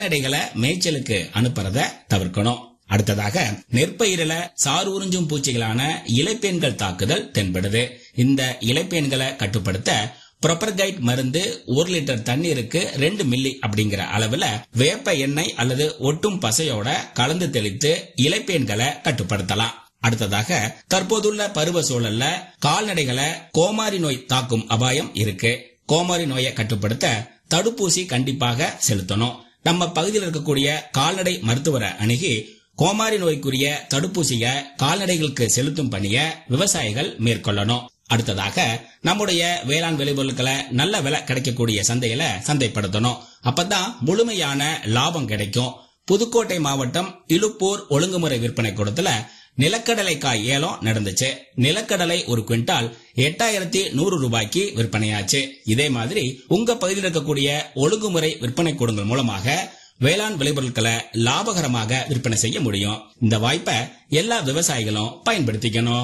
கால்நடைகளை மேய்ச்சலுக்கு அனுப்புறத தவிர்க்கணும் அடுத்ததாக நெற்பயிரில சார் உறிஞ்சும் பூச்சிகளான இலைப்பேன்கள் தாக்குதல் தென்படுது இந்த இலைப்பேன்களை கட்டுப்படுத்த ப்ரொப்பர்கைட் மருந்து ஒரு லிட்டர் தண்ணீருக்கு ரெண்டு மில்லி அப்படிங்கிற அளவுல வேப்ப எண்ணெய் அல்லது ஒட்டும் பசையோட கலந்து தெளித்து இலைப்பேன்களை கட்டுப்படுத்தலாம் அடுத்ததாக தற்போதுள்ள பருவ சூழல்ல கால்நடைகளை கோமாரி நோய் தாக்கும் அபாயம் இருக்கு கோமாரி நோயை கட்டுப்படுத்த தடுப்பூசி கண்டிப்பாக செலுத்தணும் நம்ம பகுதியில் இருக்கக்கூடிய கால்நடை மருத்துவரை அணுகி கோமாரி நோய்க்குரிய தடுப்பூசிய கால்நடைகளுக்கு செலுத்தும் பணிய விவசாயிகள் மேற்கொள்ளணும் அடுத்ததாக நம்முடைய வேளாண் விளைபொருட்களை நல்ல விலை கிடைக்கக்கூடிய சந்தையில சந்தைப்படுத்தணும் அப்பதான் முழுமையான லாபம் கிடைக்கும் புதுக்கோட்டை மாவட்டம் இலுப்பூர் ஒழுங்குமுறை விற்பனை கூடத்துல நிலக்கடலைக்காய் ஏலம் நடந்துச்சு நிலக்கடலை ஒரு குவிண்டால் எட்டாயிரத்தி நூறு ரூபாய்க்கு விற்பனையாச்சு இதே மாதிரி உங்க பகுதியில் இருக்கக்கூடிய ஒழுங்குமுறை விற்பனை கூடங்கள் மூலமாக வேளாண் விளைபொருட்களை லாபகரமாக விற்பனை செய்ய முடியும் இந்த வாய்ப்பை எல்லா விவசாயிகளும் பயன்படுத்திக்கணும்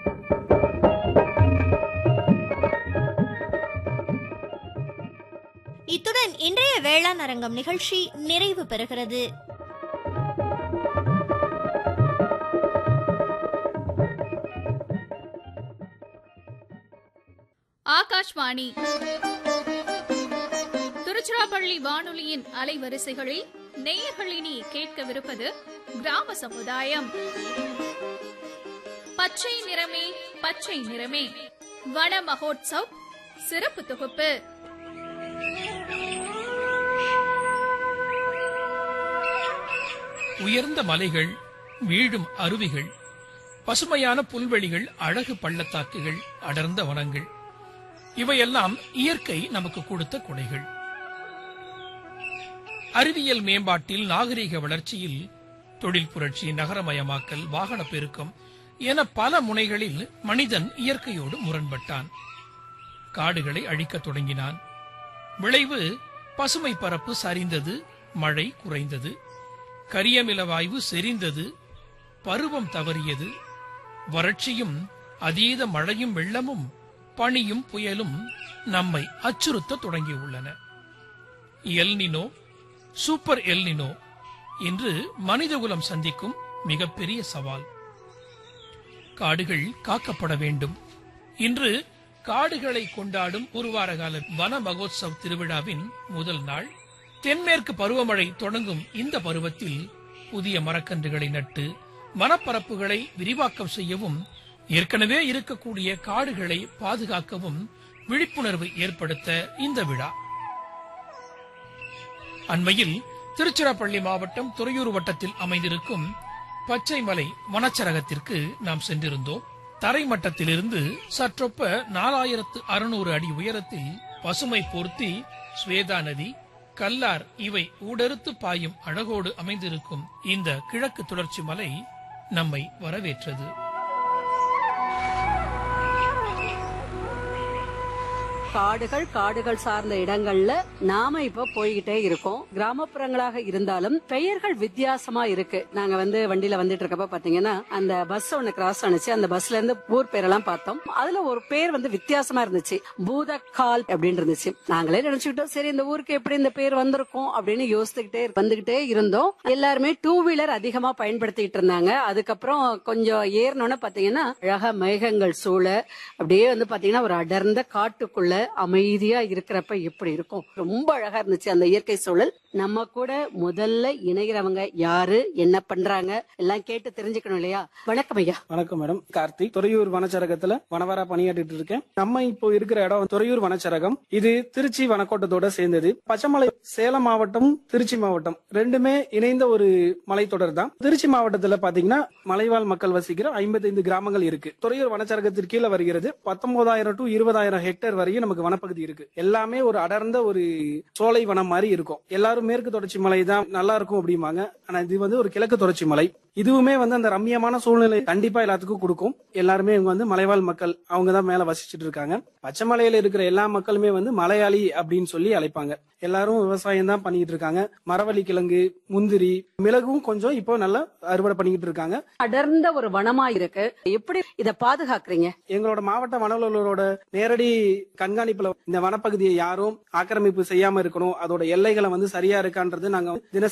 இத்துடன் இன்றைய வேளாண் அரங்கம் நிகழ்ச்சி நிறைவு பெறுகிறது ஆகாஷ்வாணி திருச்சிராப்பள்ளி வானொலியின் அலைவரிசைகளில் நேயர்களினி கேட்கவிருப்பது கிராம சமுதாயம் பச்சை நிறமே பச்சை நிறமே வன மகோத்சவ் சிறப்பு தொகுப்பு உயர்ந்த மலைகள் வீழும் அருவிகள் பசுமையான புல்வெளிகள் அழகு பள்ளத்தாக்குகள் அடர்ந்த வனங்கள் இவையெல்லாம் இயற்கை நமக்கு கொடுத்த கொடைகள் அறிவியல் மேம்பாட்டில் நாகரிக வளர்ச்சியில் தொழில் புரட்சி நகரமயமாக்கல் வாகன பெருக்கம் என பல முனைகளில் மனிதன் இயற்கையோடு முரண்பட்டான் காடுகளை அழிக்கத் தொடங்கினான் விளைவு பசுமை பரப்பு சரிந்தது மழை குறைந்தது கரியமில வாயு செறிந்தது பருவம் தவறியது வறட்சியும் அதீத மழையும் வெள்ளமும் பனியும் புயலும் நம்மை அச்சுறுத்த தொடங்கியுள்ளன எல்னினோ சூப்பர் எல்னினோ இன்று மனிதகுலம் சந்திக்கும் மிகப்பெரிய சவால் காடுகள் காக்கப்பட வேண்டும் இன்று காடுகளை கொண்டாடும் ஒரு வார கால வன மகோத்சவ் திருவிழாவின் முதல் நாள் தென்மேற்கு பருவமழை தொடங்கும் இந்த பருவத்தில் புதிய மரக்கன்றுகளை நட்டு வனப்பரப்புகளை விரிவாக்கம் செய்யவும் ஏற்கனவே இருக்கக்கூடிய காடுகளை பாதுகாக்கவும் விழிப்புணர்வு ஏற்படுத்த இந்த விழா அண்மையில் திருச்சிராப்பள்ளி மாவட்டம் துறையூர் வட்டத்தில் அமைந்திருக்கும் பச்சைமலை வனச்சரகத்திற்கு நாம் சென்றிருந்தோம் தரைமட்டத்திலிருந்து சற்றொப்ப நாலாயிரத்து அறுநூறு அடி உயரத்தில் பசுமை போர்த்தி ஸ்வேதா நதி கல்லார் இவை ஊடறுத்து பாயும் அழகோடு அமைந்திருக்கும் இந்த கிழக்கு தொடர்ச்சி மலை நம்மை வரவேற்றது காடுகள் காடுகள் சார்ந்த இடங்கள்ல நாம இப்ப போய்கிட்டே இருக்கோம் கிராமப்புறங்களாக இருந்தாலும் பெயர்கள் வித்தியாசமா இருக்கு நாங்க வந்து வண்டியில வந்துட்டு இருக்கப்ப பாத்தீங்கன்னா அந்த பஸ் ஒண்ணு கிராஸ் ஆனிச்சு அந்த பஸ்ல இருந்து ஊர் பேரெல்லாம் பார்த்தோம் அதுல ஒரு பேர் வந்து வித்தியாசமா இருந்துச்சு பூதக்கால் அப்படின்னு இருந்துச்சு நாங்களே நினைச்சுக்கிட்டோம் சரி இந்த ஊருக்கு எப்படி இந்த பேர் வந்திருக்கும் அப்படின்னு யோசிச்சுக்கிட்டே வந்துகிட்டே இருந்தோம் எல்லாருமே டூ வீலர் அதிகமா பயன்படுத்திட்டு இருந்தாங்க அதுக்கப்புறம் கொஞ்சம் ஏறினோன்னு பாத்தீங்கன்னா அழகா மேகங்கள் சூழ அப்படியே வந்து பாத்தீங்கன்னா ஒரு அடர்ந்த காட்டுக்குள்ள அமைதியா இருக்கிறப்ப எப்படி இருக்கும் ரொம்ப அழகா இருந்துச்சு அந்த இயற்கை சூழல் நம்ம கூட முதல்ல இணைகிறவங்க யாரு என்ன பண்றாங்க எல்லாம் கேட்டு தெரிஞ்சுக்கணும் இல்லையா வணக்கம் ஐயா வணக்கம் மேடம் கார்த்திக் துறையூர் வனச்சரகத்துல வனவரா பணியாற்றிட்டு இருக்கேன் நம்ம இப்போ இருக்கிற இடம் துறையூர் வனச்சரகம் இது திருச்சி வனக்கோட்டத்தோட சேர்ந்தது பச்சைமலை சேலம் மாவட்டம் திருச்சி மாவட்டம் ரெண்டுமே இணைந்த ஒரு மலைத்தொடர் தான் திருச்சி மாவட்டத்துல பாத்தீங்கன்னா மலைவாழ் மக்கள் வசிக்கிற ஐம்பத்தைந்து கிராமங்கள் இருக்கு துறையூர் வனச்சரகத்திற்கு கீழே வருகிறது பத்தொன்பதாயிரம் டு இருபதாயிரம் ஹெக்டேர் வரையும் நமக்கு வனப்பகுதி இருக்கு எல்லாமே ஒரு அடர்ந்த ஒரு சோலை வனம் மாதிரி இருக்கும் எல்லாரும் மேற்கு தொடர்ச்சி மலை தான் நல்லா இருக்கும் அப்படிம்பாங்க ஆனா இது வந்து ஒரு கிழக்கு தொடர்ச்சி மலை இதுவுமே வந்து அந்த ரம்மியமான சூழ்நிலை கண்டிப்பா எல்லாத்துக்கும் கொடுக்கும் எல்லாருமே இவங்க வந்து மலைவாழ் மக்கள் அவங்க தான் மேல வசிச்சுட்டு இருக்காங்க பச்சைமலையில இருக்கிற எல்லா மக்களுமே வந்து மலையாளி அப்படின்னு சொல்லி அழைப்பாங்க எல்லாரும் விவசாயம் தான் பண்ணிட்டு இருக்காங்க மரவள்ளி கிழங்கு முந்திரி மிளகும் கொஞ்சம் இப்போ நல்லா அறுவடை பண்ணிக்கிட்டு இருக்காங்க அடர்ந்த ஒரு வனமா இருக்கு எப்படி இத பாதுகாக்கிறீங்க எங்களோட மாவட்ட வனவலரோட நேரடி கண்காணிப்புல இந்த வனப்பகுதியை யாரும் ஆக்கிரமிப்பு செய்யாம இருக்கணும் அதோட எல்லைகளை வந்து சரியா இருக்கான்றது நாங்க தினசரி